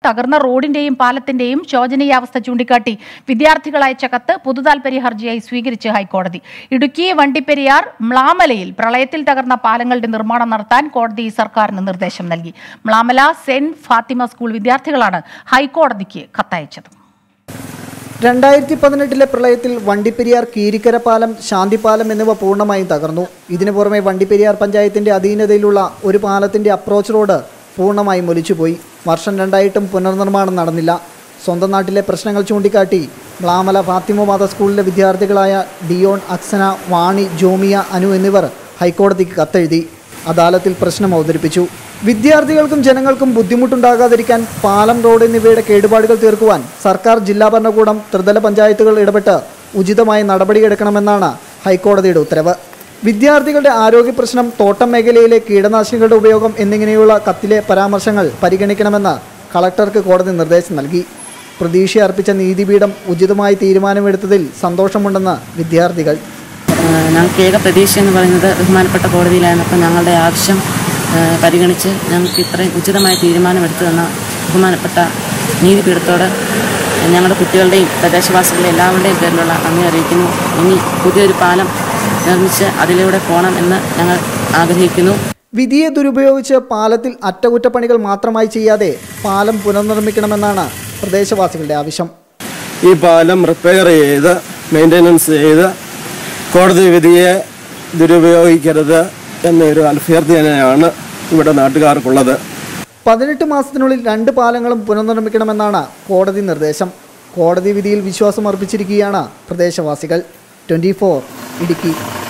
തകർന്ന റോഡിന്റെയും പാലത്തിന്റെയും ശോചനീയാവസ്ഥ ചൂണ്ടിക്കാട്ടി വിദ്യാർത്ഥികൾ അയച്ച കത്ത് പൊതുതാൽപര്യ ഹർജിയായി സ്വീകരിച്ച് ഹൈക്കോടതി ഇടുക്കി വണ്ടിപ്പെരിയാർ മ്ലാമലയിൽ പ്രളയത്തിൽ തകർന്ന പാലങ്ങളുടെ നിർമ്മാണം നടത്താൻ കോടതി സർക്കാരിന് നിർദ്ദേശം നൽകി മ്ലാമല സെന്റ് ഫാത്തിമ സ്കൂൾ വിദ്യാർത്ഥികളാണ് ഹൈക്കോടതിക്ക് കത്തയച്ചത് രണ്ടായിരത്തി പതിനെട്ടിലെ പ്രളയത്തിൽ വണ്ടിപ്പെരിയാർ കീരിക്കര പാലം ശാന്തിപാലം എന്നിവ പൂർണ്ണമായും തകർന്നു ഇതിനു പുറമെ വണ്ടിപ്പെരിയാർ പഞ്ചായത്തിന്റെ അധീനതയിലുള്ള ഒരു പാലത്തിന്റെ അപ്രോച്ച് റോഡ് പൂർണ്ണമായും ഒലിച്ചുപോയി വർഷം രണ്ടായിട്ടും പുനർനിർമ്മാണം നടന്നില്ല സ്വന്തം നാട്ടിലെ പ്രശ്നങ്ങൾ ചൂണ്ടിക്കാട്ടി മ്ലാമല ഫാത്തിമ മാത സ്കൂളിലെ വിദ്യാർത്ഥികളായ ഡിയോൺ അക്സന വാണി ജോമിയ അനു എന്നിവർ ഹൈക്കോടതിക്ക് കത്തെഴുതി അദാലത്തിൽ പ്രശ്നം അവതരിപ്പിച്ചു വിദ്യാർത്ഥികൾക്കും ജനങ്ങൾക്കും ബുദ്ധിമുട്ടുണ്ടാകാതിരിക്കാൻ പാലം റോഡ് എന്നിവയുടെ കേടുപാടുകൾ തീർക്കുവാൻ സർക്കാർ ജില്ലാ ഭരണകൂടം ത്രിതല പഞ്ചായത്തുകൾ ഇടപെട്ട് ഉചിതമായ നടപടിയെടുക്കണമെന്നാണ് ഹൈക്കോടതിയുടെ ഉത്തരവ് വിദ്യാർത്ഥികളുടെ ആരോഗ്യ പ്രശ്നം തോട്ടം മേഖലയിലെ കീടനാശിനികളുടെ ഉപയോഗം എന്നിങ്ങനെയുള്ള കത്തിലെ പരാമർശങ്ങൾ പരിഗണിക്കണമെന്ന് കളക്ടർക്ക് കോടതി നിർദ്ദേശം നൽകി പ്രതീക്ഷ അർപ്പിച്ച നീതിപീഠം ഉചിതമായ തീരുമാനമെടുത്തതിൽ സന്തോഷമുണ്ടെന്ന് വിദ്യാർത്ഥികൾ ഏഹ് ഞങ്ങൾക്ക് ഏക പ്രതീക്ഷ എന്ന് പറയുന്നത് ബഹുമാനപ്പെട്ട കോടതിയിലായിരുന്നപ്പോൾ ഞങ്ങളുടെ ആവശ്യം ഏഹ് പരിഗണിച്ച് ഞങ്ങൾക്ക് ഇത്രയും ഉചിതമായ തീരുമാനമെടുത്തു തന്ന ബഹുമാനപ്പെട്ട നീതിപീഠത്തോട് ഞങ്ങളുടെ കുട്ടികളുടെയും പ്രദേശവാസികളുടെ എല്ലാവരുടെയും പേരിലുള്ള നന്ദി അറിയിക്കുന്നു ഇനി പുതിയൊരു പാലം നിർമ്മിച്ച് അതിലൂടെ പോകണം എന്ന് ഞങ്ങൾ ആഗ്രഹിക്കുന്നു വിധിയെ ദുരുപയോഗിച്ച് പാലത്തിൽ അറ്റകുറ്റപ്പണികൾ മാത്രമായി ചെയ്യാതെ പാലം പുനർനിർമ്മിക്കണമെന്നാണ് പ്രദേശവാസികളുടെ ആവശ്യം ഈ പാലം റിപ്പയർ ചെയ്ത് മെയിൻ്റെനൻസ് ചെയ്ത് കോടതി വിധിയെ ദുരുപയോഗിക്കരുത് എന്നൊരു അഭ്യർത്ഥനയാണ് ഇവിടെ നാട്ടുകാർക്കുള്ളത് പതിനെട്ട് മാസത്തിനുള്ളിൽ രണ്ട് പാലങ്ങളും പുനർനിർമ്മിക്കണമെന്നാണ് കോടതി നിർദ്ദേശം കോടതി വിധിയിൽ വിശ്വാസം അർപ്പിച്ചിരിക്കുകയാണ് പ്രദേശവാസികൾ ട്വൻറ്റി ഇടുക്കി